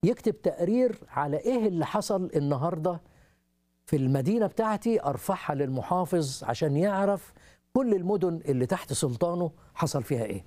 يكتب تقرير على ايه اللي حصل النهارده في المدينه بتاعتي ارفعها للمحافظ عشان يعرف كل المدن اللي تحت سلطانه حصل فيها ايه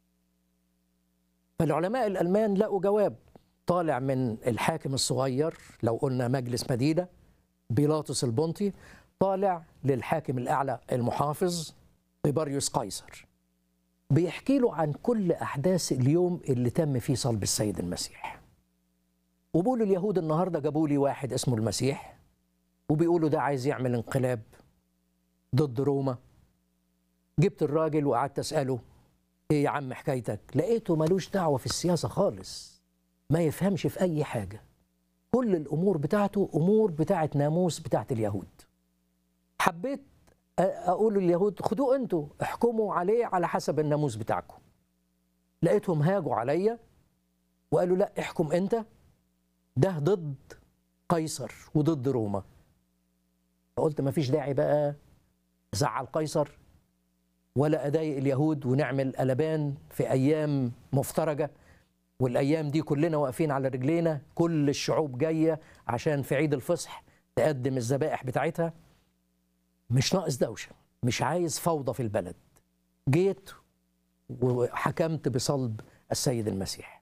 فالعلماء الالمان لقوا جواب طالع من الحاكم الصغير لو قلنا مجلس مدينه بيلاطس البنطي طالع للحاكم الاعلى المحافظ طيبريوس قيصر بيحكي له عن كل احداث اليوم اللي تم فيه صلب السيد المسيح وبيقولوا اليهود النهارده جابوا لي واحد اسمه المسيح وبيقولوا ده عايز يعمل انقلاب ضد روما جبت الراجل وقعدت اساله ايه يا عم حكايتك لقيته ملوش دعوه في السياسه خالص ما يفهمش في اي حاجه كل الامور بتاعته امور بتاعت ناموس بتاعت اليهود حبيت اقول لليهود خدوه انتوا احكموا عليه على حسب الناموس بتاعكم لقيتهم هاجوا عليا وقالوا لا احكم انت ده ضد قيصر وضد روما فقلت ما فيش داعي بقى زعل قيصر ولا اضايق اليهود ونعمل قلبان في ايام مفترجه والايام دي كلنا واقفين على رجلينا كل الشعوب جايه عشان في عيد الفصح تقدم الذبائح بتاعتها مش ناقص دوشه مش عايز فوضى في البلد جيت وحكمت بصلب السيد المسيح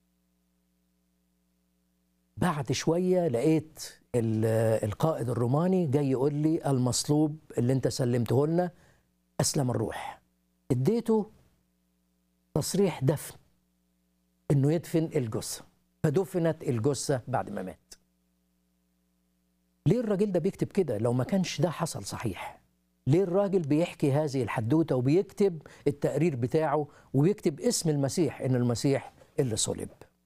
بعد شويه لقيت القائد الروماني جاي يقول لي المصلوب اللي انت سلمته لنا اسلم الروح اديته تصريح دفن انه يدفن الجثه فدفنت الجثه بعد ما مات ليه الراجل ده بيكتب كده لو ما كانش ده حصل صحيح ليه الراجل بيحكي هذه الحدوته وبيكتب التقرير بتاعه وبيكتب اسم المسيح ان المسيح اللي صلب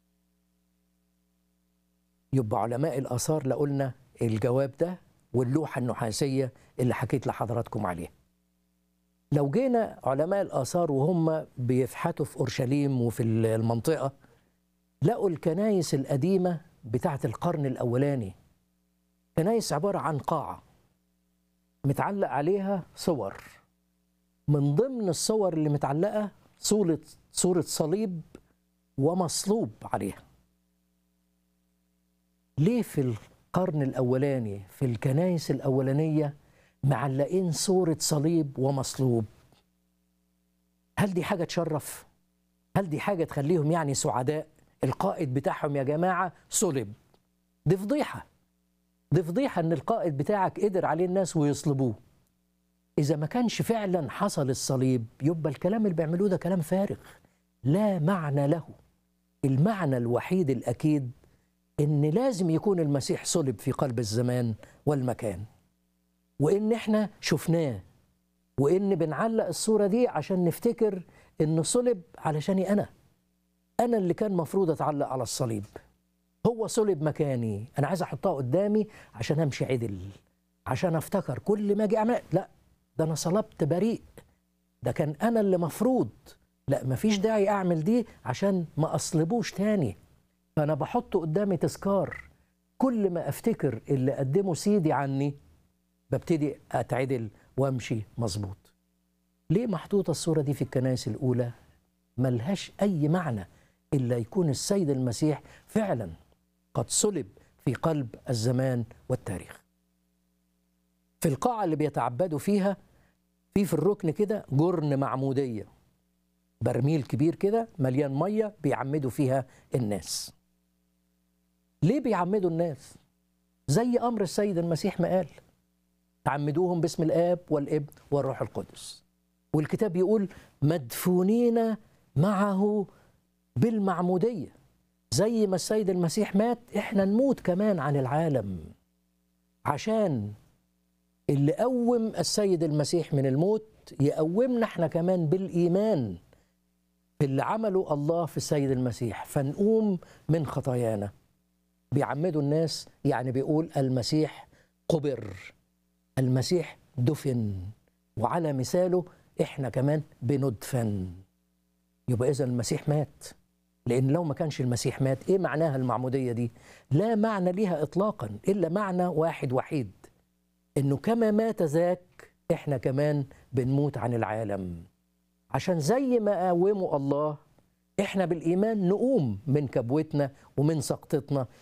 يبقى علماء الاثار لقولنا الجواب ده واللوحه النحاسيه اللي حكيت لحضراتكم عليها لو جينا علماء الآثار وهم بيفحتوا في أورشليم وفي المنطقة لقوا الكنايس القديمة بتاعة القرن الأولاني كنايس عبارة عن قاعة متعلق عليها صور من ضمن الصور اللي متعلقة صورة صورة صليب ومصلوب عليها ليه في القرن الأولاني في الكنايس الأولانية معلقين صورة صليب ومصلوب هل دي حاجة تشرف؟ هل دي حاجة تخليهم يعني سعداء؟ القائد بتاعهم يا جماعة صلب دي فضيحة دي فضيحة إن القائد بتاعك قدر عليه الناس ويصلبوه إذا ما كانش فعلا حصل الصليب يبقى الكلام اللي بيعملوه ده كلام فارغ لا معنى له المعنى الوحيد الأكيد إن لازم يكون المسيح صلب في قلب الزمان والمكان وان احنا شفناه وان بنعلق الصوره دي عشان نفتكر انه صلب علشاني انا انا اللي كان مفروض اتعلق على الصليب هو صلب مكاني انا عايز احطها قدامي عشان امشي عدل عشان افتكر كل ما اجي اعمل لا ده انا صلبت بريء ده كان انا اللي مفروض لا مفيش داعي اعمل دي عشان ما اصلبوش تاني فانا بحط قدامي تذكار كل ما افتكر اللي قدمه سيدي عني ببتدي اتعدل وامشي مظبوط ليه محطوطه الصوره دي في الكنائس الاولى ملهاش اي معنى الا يكون السيد المسيح فعلا قد صلب في قلب الزمان والتاريخ في القاعه اللي بيتعبدوا فيها في في الركن كده جرن معموديه برميل كبير كده مليان ميه بيعمدوا فيها الناس ليه بيعمدوا الناس زي امر السيد المسيح ما قال عمدوهم باسم الاب والابن والروح القدس والكتاب يقول مدفونين معه بالمعموديه زي ما السيد المسيح مات احنا نموت كمان عن العالم عشان اللي قوم السيد المسيح من الموت يقومنا احنا كمان بالايمان اللي عمله الله في السيد المسيح فنقوم من خطايانا بيعمدوا الناس يعني بيقول المسيح قبر المسيح دفن وعلى مثاله احنا كمان بندفن يبقى اذا المسيح مات لان لو ما كانش المسيح مات ايه معناها المعموديه دي لا معنى ليها اطلاقا الا معنى واحد وحيد انه كما مات ذاك احنا كمان بنموت عن العالم عشان زي ما قاوموا الله احنا بالايمان نقوم من كبوتنا ومن سقطتنا